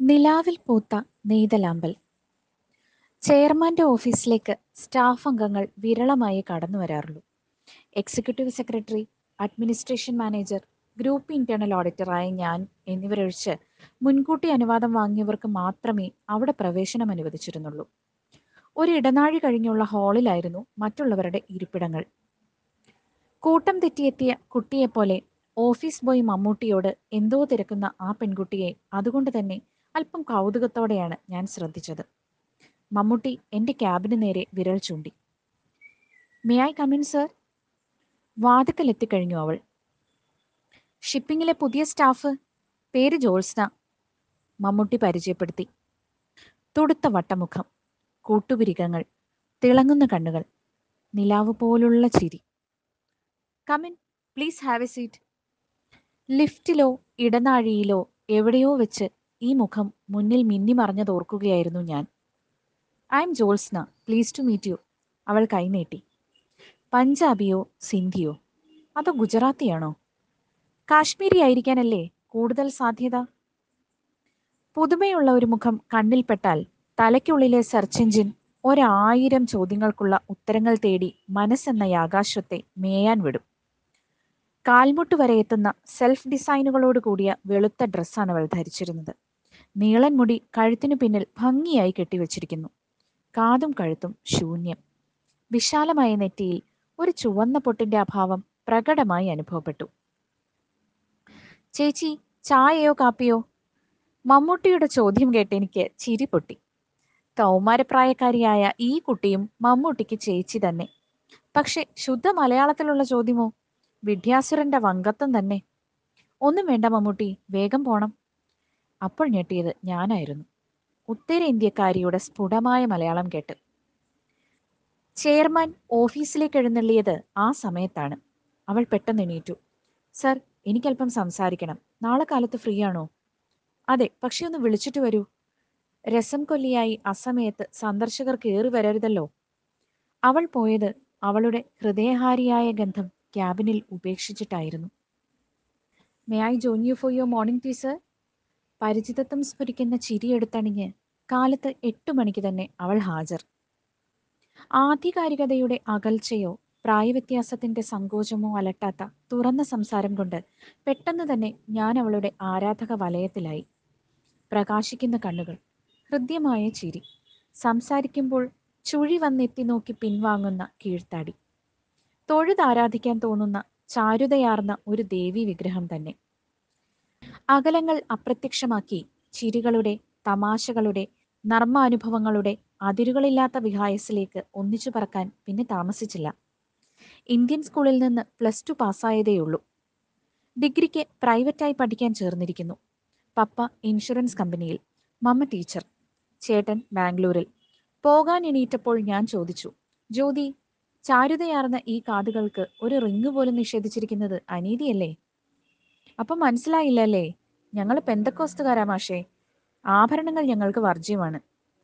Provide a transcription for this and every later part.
നിലാവിൽ പൂത്ത നെയ്തലാമ്പൽ ചെയർമാന്റെ ഓഫീസിലേക്ക് സ്റ്റാഫ് അംഗങ്ങൾ വിരളമായി കടന്നു വരാറുള്ളൂ executive secretary administration manager group internal ഓഡിറ്ററായ ഞാൻ എന്നിവരൊഴിച്ച് മുൻകൂട്ടി അനുവാദം വാങ്ങിയവർക്ക് മാത്രമേ അവിടെ പ്രവേശനം അനുവദിച്ചിരുന്നുള്ളൂ ഒരു ഇടനാഴി കഴിഞ്ഞുള്ള ഹാളിലായിരുന്നു മറ്റുള്ളവരുടെ ഇരിപ്പിടങ്ങൾ കൂട്ടം തെറ്റിയെത്തിയ കുട്ടിയെപ്പോലെ ഓഫീസ് ബോയ് മമ്മൂട്ടിയോട് എന്തോ തിരക്കുന്ന ആ പെൺകുട്ടിയെ അതുകൊണ്ട് തന്നെ അല്പം കൗതുകത്തോടെയാണ് ഞാൻ ശ്രദ്ധിച്ചത് മമ്മൂട്ടി എൻ്റെ ക്യാബിന് നേരെ വിരൽ ചൂണ്ടി മേ ഐ കമിൻ സർ വാതിക്കലെത്തിക്കഴിഞ്ഞു അവൾ ഷിപ്പിങ്ങിലെ പുതിയ സ്റ്റാഫ് പേര് ജോത്സ്ന മമ്മൂട്ടി പരിചയപ്പെടുത്തി തുടുത്ത വട്ടമുഖം കൂട്ടുപിരികങ്ങൾ തിളങ്ങുന്ന കണ്ണുകൾ നിലാവ് പോലുള്ള ചിരി come in please have a seat ലിഫ്റ്റിലോ ഇടനാഴിയിലോ എവിടെയോ വെച്ച് ഈ മുഖം മുന്നിൽ മിന്നിമറഞ്ഞതോർക്കുകയായിരുന്നു ഞാൻ I'm Jolsna please to meet you അവൾ കൈനീട്ടി പഞ്ചാബിയോ സിന്ധിയോ അതോ ഗുജറാത്തിയാണോ കാശ്മീരി ആയിരിക്കാനല്ലേ കൂടുതൽ സാധ്യത പുതുമയുള്ള ഒരു മുഖം കണ്ണിൽപ്പെട്ടാൽ തലയ്ക്കുള്ളിലെ സെർച്ച് എഞ്ചിൻ ഒരായിരം ചോദ്യങ്ങൾക്കുള്ള ഉത്തരങ്ങൾ തേടി മനസ്സെന്ന യാകാശത്തെ മേയാൻ വിടും കാൽമുട്ട് വരെ എത്തുന്ന സെൽഫ് ഡിസൈനുകളോട് കൂടിയ വെളുത്ത ഡ്രസ്സാണ് അവൾ ധരിച്ചിരുന്നത് നീളൻ മുടി കഴുത്തിനു പിന്നിൽ ഭംഗിയായി കെട്ടിവെച്ചിരിക്കുന്നു കാതും കഴുത്തും ശൂന്യം വിശാലമായ നെറ്റിയിൽ ഒരു ചുവന്ന പൊട്ടിന്റെ അഭാവം പ്രകടമായി അനുഭവപ്പെട്ടു ചേച്ചി ചായയോ കാപ്പിയോ മമ്മൂട്ടിയുടെ ചോദ്യം കേട്ട് എനിക്ക് ചിരി പൊട്ടി കൗമാരപ്രായക്കാരിയായ ഈ കുട്ടിയും മമ്മൂട്ടിക്ക് ചേച്ചി തന്നെ പക്ഷെ ശുദ്ധ മലയാളത്തിലുള്ള ചോദ്യമോ വിദ്യാസുരന്റെ വങ്കത്വം തന്നെ ഒന്നും വേണ്ട മമ്മൂട്ടി വേഗം പോണം അപ്പോൾ ഞെട്ടിയത് ഞാനായിരുന്നു ഉത്തരേന്ത്യക്കാരിയുടെ സ്ഫുടമായ മലയാളം കേട്ട് ചെയർമാൻ ഓഫീസിലേക്ക് എഴുന്നള്ളിയത് ആ സമയത്താണ് അവൾ പെട്ടെന്ന് എണീറ്റു സർ എനിക്കല്പം സംസാരിക്കണം നാളെ കാലത്ത് ഫ്രീ ആണോ അതെ പക്ഷെ ഒന്ന് വിളിച്ചിട്ട് വരൂ രസം കൊല്ലിയായി അസമയത്ത് സന്ദർശകർ കയറി വരരുതല്ലോ അവൾ പോയത് അവളുടെ ഹൃദയഹാരിയായ ഗന്ധം ക്യാബിനിൽ ഉപേക്ഷിച്ചിട്ടായിരുന്നു may I join you for your morning tea sir പരിചിതത്വം സ്ഫുരിക്കുന്ന ചിരിയെടുത്തണിഞ്ഞ് കാലത്ത് എട്ടു മണിക്ക് തന്നെ അവൾ ഹാജർ ആധികാരികതയുടെ അകൽച്ചയോ പ്രായവ്യത്യാസത്തിന്റെ സങ്കോചമോ അലട്ടാത്ത തുറന്ന സംസാരം കൊണ്ട് പെട്ടെന്ന് തന്നെ ഞാൻ അവളുടെ ആരാധക വലയത്തിലായി പ്രകാശിക്കുന്ന കണ്ണുകൾ ഹൃദ്യമായ ചിരി സംസാരിക്കുമ്പോൾ ചുഴി വന്നെത്തി നോക്കി പിൻവാങ്ങുന്ന കീഴ്ത്താടി തൊഴുതാരാധിക്കാൻ തോന്നുന്ന ചാരുതയാർന്ന ഒരു ദേവി വിഗ്രഹം തന്നെ അകലങ്ങൾ അപ്രത്യക്ഷമാക്കി ചിരികളുടെ തമാശകളുടെ നർമ്മാനുഭവങ്ങളുടെ അതിരുകളില്ലാത്ത വിഹായസിലേക്ക് ഒന്നിച്ചു പറക്കാൻ പിന്നെ താമസിച്ചില്ല ഇന്ത്യൻ സ്കൂളിൽ നിന്ന് പ്ലസ് ടു പാസ്സായതേയുള്ളൂ ഡിഗ്രിക്ക് പ്രൈവറ്റായി പഠിക്കാൻ ചേർന്നിരിക്കുന്നു പപ്പ ഇൻഷുറൻസ് കമ്പനിയിൽ മമ്മ ടീച്ചർ ചേട്ടൻ ബാംഗ്ലൂരിൽ പോകാൻ എണീറ്റപ്പോൾ ഞാൻ ചോദിച്ചു ജ്യോതി ചാരുതയാർന്ന ഈ കാതുകൾക്ക് ഒരു റിങ് പോലും നിഷേധിച്ചിരിക്കുന്നത് അനീതിയല്ലേ അപ്പം മനസ്സിലായില്ലല്ലേ ഞങ്ങൾ പെന്തക്കോസ്തുകാരാ മാഷേ ആഭരണങ്ങൾ ഞങ്ങൾക്ക് വർജ്യമാണ്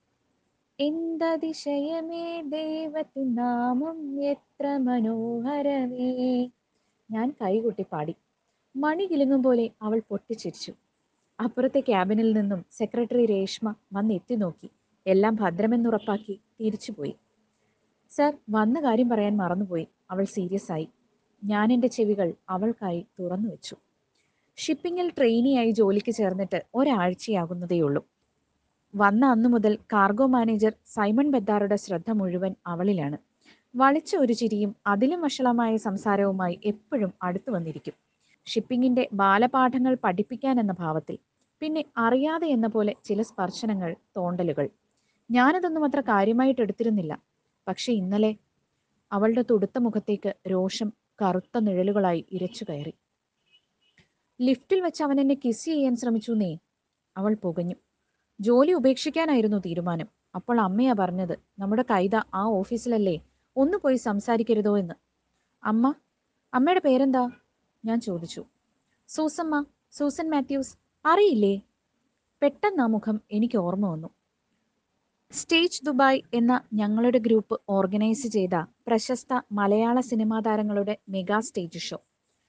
എന്തതിശയമേ ദൈവത്തിൻ നാമം എത്ര മനോഹരമേ ഞാൻ കൈകൊട്ടി പാടി മണി കിലുങ്ങും പോലെ അവൾ പൊട്ടിച്ചിരിച്ചു അപ്പുറത്തെ ക്യാബിനിൽ നിന്നും സെക്രട്ടറി രേഷ്മ വന്ന് എത്തി നോക്കി എല്ലാം ഭദ്രമെന്നുറപ്പാക്കി തിരിച്ചുപോയി സർ വന്ന കാര്യം പറയാൻ മറന്നുപോയി അവൾ സീരിയസ് ആയി ഞാൻ എൻ്റെ ചെവികൾ അവൾക്കായി തുറന്നു വെച്ചു ഷിപ്പിങ്ങിൽ ട്രെയിനിയായി ജോലിക്ക് ചേർന്നിട്ട് ഒരാഴ്ചയാകുന്നതേയുള്ളൂ വന്ന അന്നു മുതൽ കാർഗോ മാനേജർ സൈമൺ ബെദ്ദാറുടെ ശ്രദ്ധ മുഴുവൻ അവളിലാണ് വളിച്ച ഒരു ചിരിയും അതിലും വഷളമായ സംസാരവുമായി എപ്പോഴും അടുത്തു വന്നിരിക്കും ഷിപ്പിങ്ങിന്റെ ബാലപാഠങ്ങൾ പഠിപ്പിക്കാൻ എന്ന ഭാവത്തിൽ പിന്നെ അറിയാതെ എന്ന പോലെ ചില സ്പർശനങ്ങൾ തോണ്ടലുകൾ ഞാനതൊന്നും അത്ര കാര്യമായിട്ട് എടുത്തിരുന്നില്ല പക്ഷെ ഇന്നലെ അവളുടെ തുടുത്ത മുഖത്തേക്ക് രോഷം കറുത്ത നിഴലുകളായി ഇരച്ചു കയറി ലിഫ്റ്റിൽ വെച്ച് അവൻ എന്നെ കിസ് ചെയ്യാൻ ശ്രമിച്ചു നേ അവൾ പുകഞ്ഞു ജോലി ഉപേക്ഷിക്കാനായിരുന്നു തീരുമാനം അപ്പോൾ അമ്മയാ പറഞ്ഞത് നമ്മുടെ കൈത ആ ഓഫീസിലല്ലേ ഒന്ന് പോയി സംസാരിക്കരുതോ എന്ന് അമ്മ അമ്മയുടെ പേരെന്താ ഞാൻ ചോദിച്ചു സൂസമ്മ സൂസൻ മാത്യൂസ് അറിയില്ലേ പെട്ടെന്ന് ആ മുഖം എനിക്ക് ഓർമ്മ വന്നു സ്റ്റേജ് ദുബായ് എന്ന ഞങ്ങളുടെ ഗ്രൂപ്പ് ഓർഗനൈസ് ചെയ്ത പ്രശസ്ത മലയാള സിനിമാ താരങ്ങളുടെ മെഗാ സ്റ്റേജ് ഷോ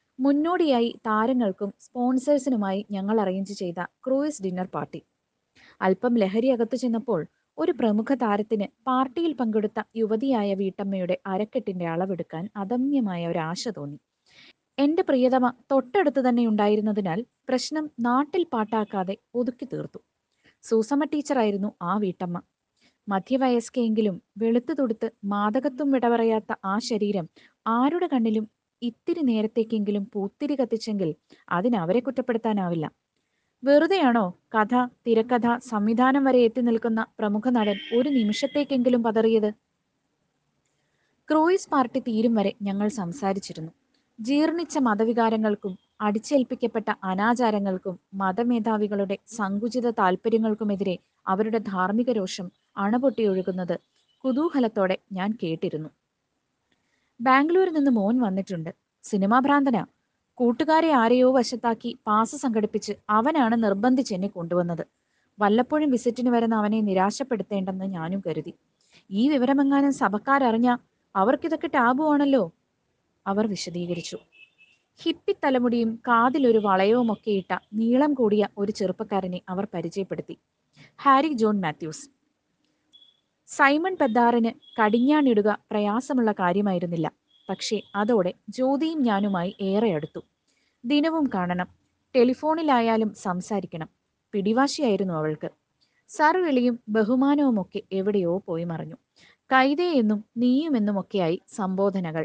മുന്നോടിയായി താരങ്ങൾക്കും സ്പോൺസേഴ്സിനുമായി ഞങ്ങൾ അറേഞ്ച് ചെയ്ത ക്രൂയിസ് ഡിന്നർ പാർട്ടി അല്പം ലഹരി അകത്തു ചെന്നപ്പോൾ ഒരു പ്രമുഖ താരത്തിന് പാർട്ടിയിൽ പങ്കെടുത്ത യുവതിയായ വീട്ടമ്മയുടെ അരക്കെട്ടിന്റെ അളവെടുക്കാൻ അദമ്യമായ ഒരു ആശ തോന്നി എന്റെ പ്രിയതമ തൊട്ടടുത്ത് തന്നെ ഉണ്ടായിരുന്നതിനാൽ പ്രശ്നം നാട്ടിൽ പാട്ടാക്കാതെ ഒതുക്കി തീർത്തു സൂസമ്മ ടീച്ചറായിരുന്നു ആ വീട്ടമ്മ മധ്യവയസ്കയെങ്കിലും വെളുത്തു തൊടുത്ത് മാദകത്വം വിടപറയാത്ത ആ ശരീരം ആരുടെ കണ്ണിലും ഇത്തിരി നേരത്തേക്കെങ്കിലും പൂത്തിരി കത്തിച്ചെങ്കിൽ അതിന് അവരെ കുറ്റപ്പെടുത്താനാവില്ല വെറുതെയാണോ കഥ തിരക്കഥ സംവിധാനം വരെ എത്തി നിൽക്കുന്ന പ്രമുഖ നടൻ ഒരു നിമിഷത്തേക്കെങ്കിലും പതറിയത് ക്രൂയിസ് പാർട്ടി തീരും വരെ ഞങ്ങൾ സംസാരിച്ചിരുന്നു ജീർണിച്ച മതവികാരങ്ങൾക്കും അടിച്ചേൽപ്പിക്കപ്പെട്ട അനാചാരങ്ങൾക്കും മതമേധാവികളുടെ സങ്കുചിത താല്പര്യങ്ങൾക്കുമെതിരെ അവരുടെ ധാർമ്മിക രോഷം അണപൊട്ടിയൊഴുകുന്നത് കുതൂഹലത്തോടെ ഞാൻ കേട്ടിരുന്നു ബാംഗ്ലൂരിൽ നിന്ന് മോൻ വന്നിട്ടുണ്ട് സിനിമാ ഭ്രാന്തനാ കൂട്ടുകാരെ ആരെയോ വശത്താക്കി പാസ് സംഘടിപ്പിച്ച് അവനാണ് നിർബന്ധിച്ച് എന്നെ കൊണ്ടുവന്നത് വല്ലപ്പോഴും വിസിറ്റിന് വരുന്ന അവനെ നിരാശപ്പെടുത്തേണ്ടെന്ന് ഞാനും കരുതി ഈ വിവരമെങ്ങാനും സഭക്കാരറിഞ്ഞ അവർക്കിതൊക്കെ ടാബു ആണല്ലോ അവർ വിശദീകരിച്ചു ഹിപ്പി തലമുടിയും കാതിലൊരു വളയവും ഒക്കെ ഇട്ട നീളം കൂടിയ ഒരു ചെറുപ്പക്കാരനെ അവർ പരിചയപ്പെടുത്തി ഹാരി ജോൺ മാത്യൂസ് സൈമൺ പെദ്ദാറിന് കടിഞ്ഞാണിടുക പ്രയാസമുള്ള കാര്യമായിരുന്നില്ല പക്ഷേ അതോടെ ജ്യോതിയും ഞാനുമായി ഏറെ അടുത്തു ദിനവും കാണണം ടെലിഫോണിലായാലും സംസാരിക്കണം പിടിവാശിയായിരുന്നു അവൾക്ക് സർവിളിയും ബഹുമാനവുമൊക്കെ എവിടെയോ പോയി മറഞ്ഞു കൈതേ എന്നും നീയുമെന്നുമൊക്കെയായി സംബോധനകൾ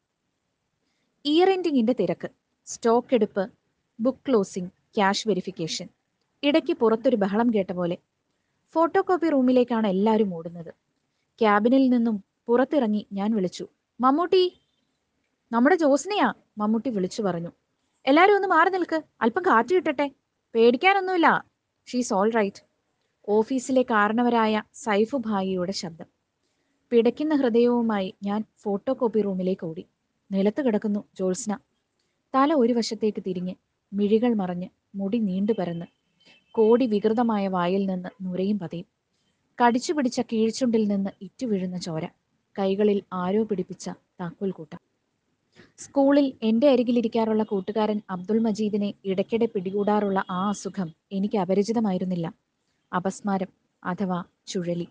ഇയർ എൻഡിങ്ങിന്റെ തിരക്ക് സ്റ്റോക്ക് എടുപ്പ് ബുക്ക് ക്ലോസിംഗ് ക്യാഷ് വെരിഫിക്കേഷൻ ഇടയ്ക്ക് പുറത്തൊരു ബഹളം കേട്ട പോലെ ഫോട്ടോ കോപ്പി റൂമിലേക്കാണ് എല്ലാവരും ഓടുന്നത് ക്യാബിനിൽ നിന്നും പുറത്തിറങ്ങി ഞാൻ വിളിച്ചു മമ്മൂട്ടി നമ്മുടെ ജോസ്നയാ മമ്മൂട്ടി വിളിച്ചു പറഞ്ഞു എല്ലാവരും ഒന്ന് മാറി നിൽക്ക് അല്പം കാറ്റ് കിട്ടട്ടെ പേടിക്കാനൊന്നുമില്ല ഷീസ് ഓൾ റൈറ്റ് ഓഫീസിലെ കാരണവരായ സൈഫു ഭായിയുടെ ശബ്ദം പിടയ്ക്കുന്ന ഹൃദയവുമായി ഞാൻ ഫോട്ടോ കോപ്പി റൂമിലേക്ക് ഓടി നിലത്ത് കിടക്കുന്നു ജോത്സ്ന തല ഒരു വശത്തേക്ക് തിരിഞ്ഞ് മിഴികൾ മറഞ്ഞ് മുടി നീണ്ടു പരന്ന് കോടി വികൃതമായ വായിൽ നിന്ന് നുരയും പതയും കടിച്ചു പിടിച്ച കീഴ്ച്ചുണ്ടിൽ നിന്ന് ഇറ്റുവീഴുന്ന ചോര കൈകളിൽ ആരോ പിടിപ്പിച്ച താക്കോൽ കൂട്ടം സ്കൂളിൽ എന്റെ അരികിലിരിക്കാറുള്ള കൂട്ടുകാരൻ അബ്ദുൾ മജീദിനെ ഇടയ്ക്കിടെ പിടികൂടാറുള്ള ആ അസുഖം എനിക്ക് അപരിചിതമായിരുന്നില്ല അപസ്മാരം അഥവാ ചുഴലി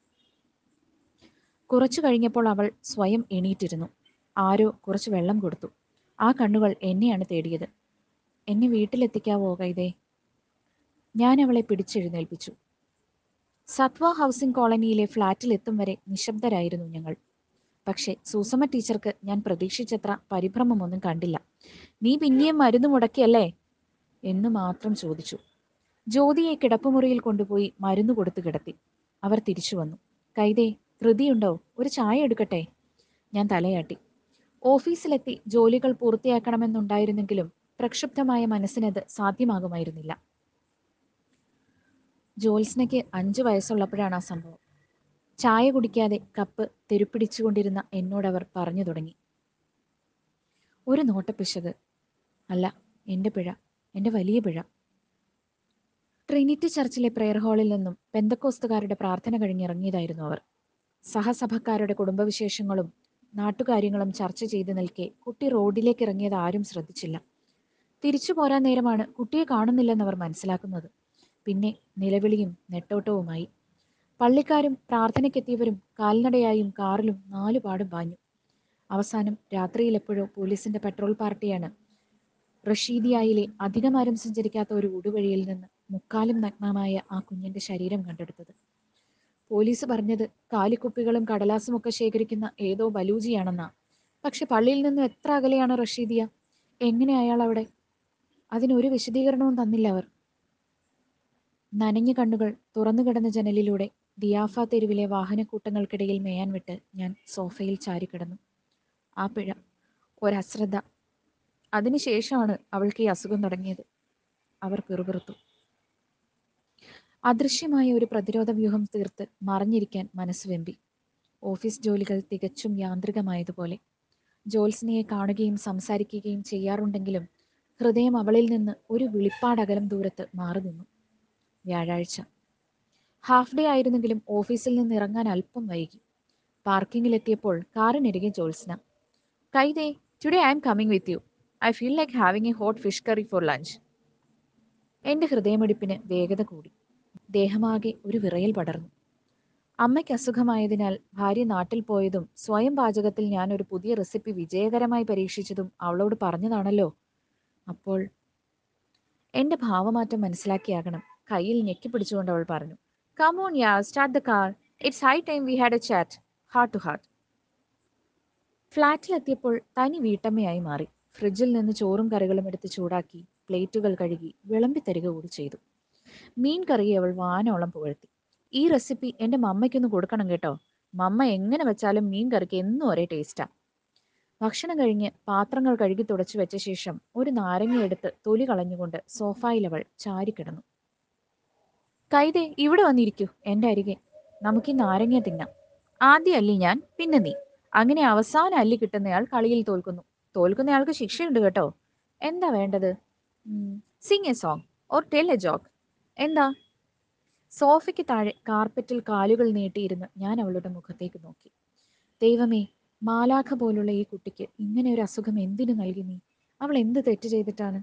കുറച്ചു കഴിഞ്ഞപ്പോൾ അവൾ സ്വയം എണീറ്റിരുന്നു ആരോ കുറച്ച് വെള്ളം കൊടുത്തു ആ കണ്ണുകൾ എന്നെയാണ് തേടിയത് എന്നെ വീട്ടിലെത്തിക്കാവോ കൈതേ ഞാൻ അവളെ പിടിച്ചെഴുന്നേൽപ്പിച്ചു സത്വ ഹൗസിംഗ് കോളനിയിലെ ഫ്ളാറ്റിൽ എത്തും വരെ നിശബ്ദരായിരുന്നു ഞങ്ങൾ പക്ഷേ സൂസമ്മ ടീച്ചർക്ക് ഞാൻ പ്രതീക്ഷിച്ചത്ര പരിഭ്രമമൊന്നും കണ്ടില്ല നീ പിന്നെയും മരുന്ന് മുടക്കിയല്ലേ എന്ന് മാത്രം ചോദിച്ചു ജ്യോതിയെ കിടപ്പുമുറിയിൽ കൊണ്ടുപോയി മരുന്ന് കൊടുത്തു കിടത്തി അവർ തിരിച്ചു വന്നു കൈതേ ധൃതിയുണ്ടോ ഒരു ചായ എടുക്കട്ടെ ഞാൻ തലയാട്ടി ഓഫീസിലെത്തി ജോലികൾ പൂർത്തിയാക്കണമെന്നുണ്ടായിരുന്നെങ്കിലും പ്രക്ഷുബ്ധമായ മനസ്സിനത് സാധ്യമാകുമായിരുന്നില്ല ജോത്സ്നയ്ക്ക് അഞ്ചു വയസ്സുള്ളപ്പോഴാണ് ആ സംഭവം ചായ കുടിക്കാതെ കപ്പ് തെരുപ്പിടിച്ചുകൊണ്ടിരുന്ന എന്നോടവർ പറഞ്ഞു തുടങ്ങി ഒരു നോട്ടപ്പിശക് അല്ല എൻ്റെ പിഴ എൻ്റെ വലിയ പിഴ ട്രിനിറ്റി ചർച്ചിലെ പ്രെയർ ഹാളിൽ നിന്നും പെന്തക്കോസ്തുകാരുടെ പ്രാർത്ഥന കഴിഞ്ഞിറങ്ങിയതായിരുന്നു അവർ സഹസഭക്കാരുടെ കുടുംബവിശേഷങ്ങളും നാട്ടുകാര്യങ്ങളും ചർച്ച ചെയ്തു നിൽക്കെ കുട്ടി റോഡിലേക്ക് ഇറങ്ങിയത് ആരും ശ്രദ്ധിച്ചില്ല തിരിച്ചു പോരാൻ നേരമാണ് കുട്ടിയെ കാണുന്നില്ലെന്നവർ മനസ്സിലാക്കുന്നത് പിന്നെ നിലവിളിയും നെട്ടോട്ടവുമായി പള്ളിക്കാരും പ്രാർത്ഥനയ്ക്കെത്തിയവരും കാൽനടയായും കാറിലും നാലുപാടും പാഞ്ഞു അവസാനം രാത്രിയിൽ എപ്പോഴോ പോലീസിന്റെ പെട്രോൾ പാർട്ടിയാണ് റഷീദിയായിലെ അധികമാരും സഞ്ചരിക്കാത്ത ഒരു ഊടുവഴിയിൽ നിന്ന് മുക്കാലും നഗ്നമായ ആ കുഞ്ഞിന്റെ ശരീരം കണ്ടെടുത്തത് പോലീസ് പറഞ്ഞത് കാലിക്കുപ്പികളും കടലാസും ഒക്കെ ശേഖരിക്കുന്ന ഏതോ ബലൂജിയാണെന്നാ പക്ഷെ പള്ളിയിൽ നിന്നും എത്ര അകലെയാണ് റഷീദിയ എങ്ങനെ അയാൾ അവിടെ അതിനൊരു വിശദീകരണവും തന്നില്ല അവർ നനഞ്ഞ കണ്ണുകൾ തുറന്നു കിടന്ന ജനലിലൂടെ ദിയാഫ തെരുവിലെ വാഹനക്കൂട്ടങ്ങൾക്കിടയിൽ മേയാൻ വിട്ട് ഞാൻ സോഫയിൽ ചാരിക്കിടന്നു ആ പിഴ ഒരശ്രദ്ധ അതിനുശേഷമാണ് അവൾക്ക് ഈ അസുഖം തുടങ്ങിയത് അവർ പിറുപിറുത്തു അദൃശ്യമായ ഒരു പ്രതിരോധ വ്യൂഹം തീർത്ത് മറഞ്ഞിരിക്കാൻ മനസ്സ് വെമ്പി ഓഫീസ് ജോലികൾ തികച്ചും യാന്ത്രികമായതുപോലെ ജോത്സ്നയെ കാണുകയും സംസാരിക്കുകയും ചെയ്യാറുണ്ടെങ്കിലും ഹൃദയം അവളിൽ നിന്ന് ഒരു വിളിപ്പാടകലം ദൂരത്ത് മാറി നിന്നു വ്യാഴാഴ്ച ഹാഫ് ഡേ ആയിരുന്നെങ്കിലും ഓഫീസിൽ നിന്ന് ഇറങ്ങാൻ അല്പം വൈകി പാർക്കിങ്ങിലെത്തിയപ്പോൾ കാറിനരികെ ജോത്സ്ന കൈതേ today I'm coming with you I feel like having a hot fish curry for lunch എൻ്റെ ഹൃദയമിടിപ്പിന് വേഗത കൂടി ദേഹമാകെ ഒരു വിറയൽ പടർന്നു അമ്മയ്ക്ക് അസുഖമായതിനാൽ ഭാര്യ നാട്ടിൽ പോയതും സ്വയം പാചകത്തിൽ ഞാൻ ഒരു പുതിയ റെസിപ്പി വിജയകരമായി പരീക്ഷിച്ചതും അവളോട് പറഞ്ഞതാണല്ലോ അപ്പോൾ എന്റെ ഭാവമാറ്റം മനസ്സിലാക്കിയാകണം കയ്യിൽ ഞെക്കി പിടിച്ചുകൊണ്ട് അവൾ പറഞ്ഞു come on ya start the car it's high time we had a chat heart to heart ഫ്ലാറ്റിലെത്തിയപ്പോൾ തനി വീട്ടമ്മയായി മാറി ഫ്രിഡ്ജിൽ നിന്ന് ചോറും കറികളും എടുത്ത് ചൂടാക്കി പ്ലേറ്റുകൾ കഴുകി വിളമ്പി തരിക കൂടി ചെയ്തു മീൻ കറി അവൾ വാനോളം പുകഴ്ത്തി ഈ റെസിപ്പി എൻ്റെ മമ്മയ്ക്കൊന്ന് കൊടുക്കണം കേട്ടോ മമ്മ എങ്ങനെ വെച്ചാലും മീൻ കറിക്ക് എന്നും ഒരേ ടേസ്റ്റാ ഭക്ഷണം കഴിഞ്ഞ് പാത്രങ്ങൾ കഴുകി തുടച്ചു വെച്ച ശേഷം ഒരു നാരങ്ങ എടുത്ത് തൊലി കളഞ്ഞുകൊണ്ട് സോഫായിൽ അവൾ ചാരിക്കിടന്നു കൈതേ ഇവിടെ വന്നിരിക്കൂ എൻ്റെ അരികെ നമുക്ക് ഈ നാരങ്ങ തിന്നാം ആദ്യ അല്ലി ഞാൻ പിന്നെ നീ അങ്ങനെ അവസാന അല്ലി കിട്ടുന്നയാൾ കളിയിൽ തോൽക്കുന്നു തോൽക്കുന്നയാൾക്ക് ശിക്ഷയുണ്ട് കേട്ടോ എന്താ വേണ്ടത് sing a song or tell a joke എന്താ സോഫയ്ക്ക് താഴെ കാർപ്പറ്റിൽ കാലുകൾ നീട്ടിയിരുന്ന് ഞാൻ അവളുടെ മുഖത്തേക്ക് നോക്കി ദൈവമേ മാലാഖ പോലുള്ള ഈ കുട്ടിക്ക് ഇങ്ങനെ ഒരു അസുഖം എന്തിനു നൽകി നീ അവൾ എന്ത് തെറ്റ് ചെയ്തിട്ടാണ്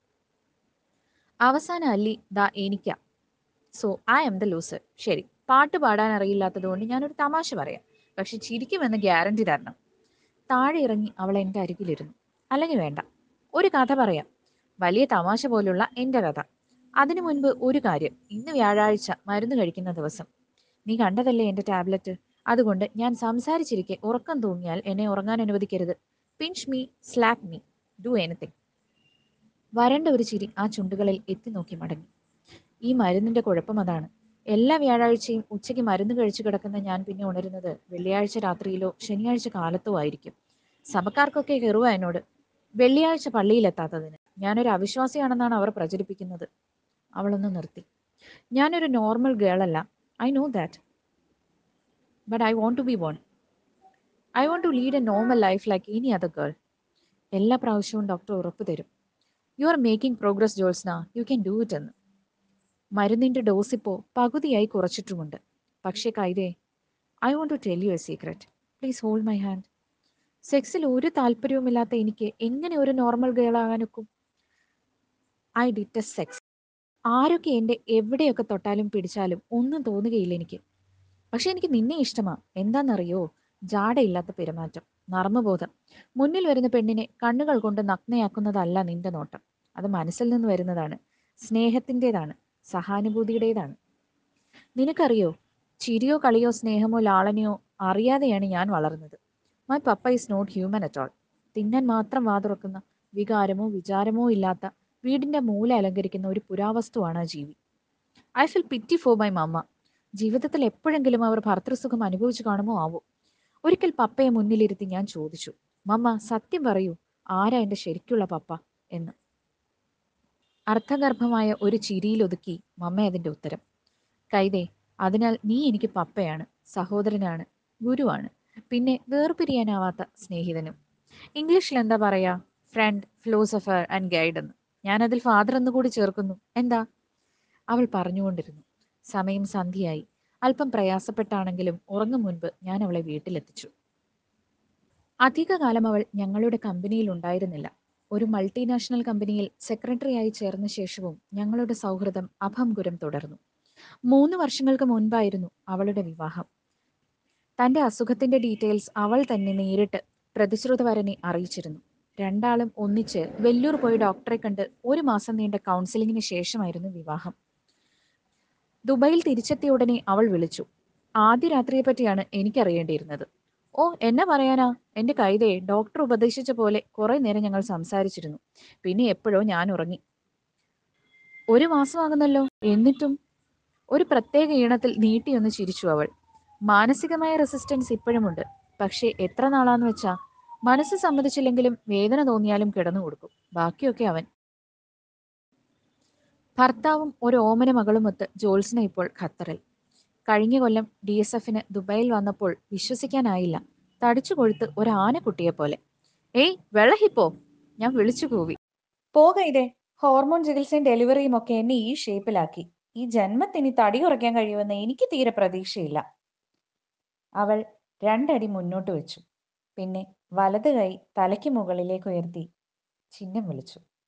അവസാന അല്ലി ദാ എനിക്കാ so I'm the loser ശരി പാട്ട് പാടാൻ അറിയില്ലാത്തത് കൊണ്ട് ഞാനൊരു തമാശ പറയാം പക്ഷെ ചിരിക്കുമെന്ന് ഗ്യാരണ്ടി തരണം താഴെ ഇറങ്ങി അവൾ എൻ്റെ അരികിലിരുന്നു അല്ലെങ്കിൽ വേണ്ട ഒരു കഥ പറയാം വലിയ തമാശ പോലുള്ള എൻ്റെ കഥ അതിനു മുൻപ് ഒരു കാര്യം ഇന്ന് വ്യാഴാഴ്ച മരുന്ന് കഴിക്കുന്ന ദിവസം നീ കണ്ടതല്ലേ എൻ്റെ ടാബ്ലറ്റ് അതുകൊണ്ട് ഞാൻ സംസാരിച്ചിരിക്കെ ഉറക്കം തൂങ്ങിയാൽ എന്നെ ഉറങ്ങാൻ അനുവദിക്കരുത് pinch me slap me do anything വരണ്ട ഒരു ചിരി ആ ചുണ്ടുകളിൽ എത്തി നോക്കി മടങ്ങി ഈ മരുന്നിന്റെ കുഴപ്പം അതാണ് എല്ലാ വ്യാഴാഴ്ചയും ഉച്ചയ്ക്ക് മരുന്ന് കഴിച്ചു കിടക്കുന്ന ഞാൻ പിന്നെ ഉണരുന്നത് വെള്ളിയാഴ്ച രാത്രിയിലോ ശനിയാഴ്ച കാലത്തോ ആയിരിക്കും സഭക്കാർക്കൊക്കെ കെറുവ എന്നോട് വെള്ളിയാഴ്ച പള്ളിയിലെത്താത്തതിന് ഞാനൊരു അവിശ്വാസിയാണെന്നാണ് അവർ പ്രചരിപ്പിക്കുന്നത് അവളൊന്ന് നിർത്തി ഞാനൊരു നോർമൽ ഗേൾ അല്ല I know that but I want to be one I want to lead a normal life like any other girl എല്ലാ പ്രാവശ്യവും ഡോക്ടർ ഉറപ്പ് തരും you are making progress Jolsna you can do it എന്ന് മരുന്നിന്റെ dose ഇപ്പോൾ പകുതിയായി കുറച്ചിട്ടുമുണ്ട് പക്ഷേ കൈതേ I want to tell you a secret please hold my hand സെക്സിൽ ഒരു താല്പര്യവുമില്ലാത്ത എനിക്ക് എങ്ങനെ ഒരു നോർമൽ ഗേൾ ആകാനൊക്കും ഐ ഡിറ്റസ് സെക്സ് ആരൊക്കെ എൻ്റെ എവിടെയൊക്കെ തൊട്ടാലും പിടിച്ചാലും ഒന്നും തോന്നുകയില്ല എനിക്ക് പക്ഷെ എനിക്ക് നിന്നെ ഇഷ്ടമാ എന്താണെന്നറിയോ ജാടയില്ലാത്ത പെരുമാറ്റം നർമ്മബോധം മുന്നിൽ വരുന്ന പെണ്ണിനെ കണ്ണുകൾ കൊണ്ട് നഗ്നയാക്കുന്നതല്ല നിന്റെ നോട്ടം അത് മനസ്സിൽ നിന്ന് വരുന്നതാണ് സ്നേഹത്തിൻ്റെതാണ് സഹാനുഭൂതിയുടേതാണ് നിനക്കറിയോ ചിരിയോ കളിയോ സ്നേഹമോ ലാളനയോ അറിയാതെയാണ് ഞാൻ വളർന്നത് my papa is not human at all തിന്നാൻ മാത്രം വാതുറക്കുന്ന വികാരമോ വിചാരമോ ഇല്ലാത്ത വീടിന്റെ മൂല അലങ്കരിക്കുന്ന ഒരു പുരാവസ്തുവാണ് ആ ജീവി I feel pity for my mama ജീവിതത്തിൽ എപ്പോഴെങ്കിലും അവർ ഭർത്തൃസുഖം അനുഭവിച്ചു കാണുമോ ആവോ ഒരിക്കൽ പപ്പയെ മുന്നിലിരുത്തി ഞാൻ ചോദിച്ചു മമ്മ സത്യം പറയൂ ആരാ എന്റെ ശരിക്കുള്ള പപ്പ എന്ന് അർത്ഥഗർഭമായ ഒരു ചിരിയിലൊതുക്കി മമ്മ അതിന്റെ ഉത്തരം കൈതേ അതിനാൽ നീ എനിക്ക് പപ്പയാണ് സഹോദരനാണ് ഗുരുവാണ് പിന്നെ വേർപിരിയാനാവാത്ത സ്നേഹിതനും ഇംഗ്ലീഷിൽ എന്താ പറയാ ഫ്രണ്ട് ഫിലോസഫർ ആൻഡ് ഗൈഡ് എന്ന് ഞാനതിൽ ഫാദർ എന്ന് കൂടി ചേർക്കുന്നു എന്താ അവൾ പറഞ്ഞുകൊണ്ടിരുന്നു സമയം സന്ധ്യയായി അല്പം പ്രയാസപ്പെട്ടാണെങ്കിലും ഉറങ്ങും മുൻപ് ഞാൻ അവളെ വീട്ടിലെത്തിച്ചു അധികകാലം അവൾ ഞങ്ങളുടെ കമ്പനിയിൽ ഉണ്ടായിരുന്നില്ല ഒരു മൾട്ടിനാഷണൽ കമ്പനിയിൽ സെക്രട്ടറിയായി ചേർന്ന ശേഷവും ഞങ്ങളുടെ സൗഹൃദം അഭംഗുരം തുടർന്നു മൂന്ന് വർഷങ്ങൾക്ക് മുൻപായിരുന്നു അവളുടെ വിവാഹം തന്റെ അസുഖത്തിന്റെ ഡീറ്റെയിൽസ് അവൾ തന്നെ നേരിട്ട് പ്രതിശ്രുതവരനെ അറിയിച്ചിരുന്നു രണ്ടാളും ഒന്നിച്ച് വെല്ലൂർ പോയി ഡോക്ടറെ കണ്ട് ഒരു മാസം നീണ്ട കൗൺസിലിംഗിന് ശേഷമായിരുന്നു വിവാഹം ദുബൈയിൽ തിരിച്ചെത്തിയ ഉടനെ അവൾ വിളിച്ചു ആദ്യ രാത്രിയെ പറ്റിയാണ് എനിക്കറിയേണ്ടിയിരുന്നത് ഓ എന്നെ പറയാനാ എന്റെ കൈതയെ ഡോക്ടർ ഉപദേശിച്ച പോലെ കുറെ നേരം ഞങ്ങൾ സംസാരിച്ചിരുന്നു പിന്നെ എപ്പോഴോ ഞാൻ ഉറങ്ങി ഒരു മാസമാകുന്നല്ലോ എന്നിട്ടും ഒരു പ്രത്യേക ഈണത്തിൽ നീട്ടിയൊന്ന് ചിരിച്ചു അവൾ മാനസികമായ റെസിസ്റ്റൻസ് ഇപ്പോഴുമുണ്ട് പക്ഷേ എത്ര നാളാന്ന് വെച്ചാ മനസ്സ് സമ്മതിച്ചില്ലെങ്കിലും വേദന തോന്നിയാലും കിടന്നു കൊടുക്കും ബാക്കിയൊക്കെ അവൻ ഭർത്താവും ഒരു ഓമന മകളുമൊത്ത് ജോത്സ്ന ഇപ്പോൾ ഖത്തറിൽ കഴിഞ്ഞ കൊല്ലം ഡി എസ് എഫിന് ദുബായിൽ വന്നപ്പോൾ വിശ്വസിക്കാനായില്ല തടിച്ചു കൊഴുത്ത് ഒരു ആനക്കുട്ടിയെ പോലെ ഏയ് വെള്ളഹിപ്പോ ഞാൻ വിളിച്ചു കൂവി പോക ഇതേ ഹോർമോൺ ചികിത്സയും ഡെലിവറിയും ഒക്കെ എന്നെ ഈ ഷേപ്പിലാക്കി ഈ ജന്മത്തിന് തടി കുറയ്ക്കാൻ കഴിയുമെന്ന് എനിക്ക് തീരെ പ്രതീക്ഷയില്ല അവൾ രണ്ടടി മുന്നോട്ട് വെച്ചു പിന്നെ വലത് കൈ തലയ്ക്ക് മുകളിലേക്ക് ഉയർത്തി ചിഹ്നം വിളിച്ചു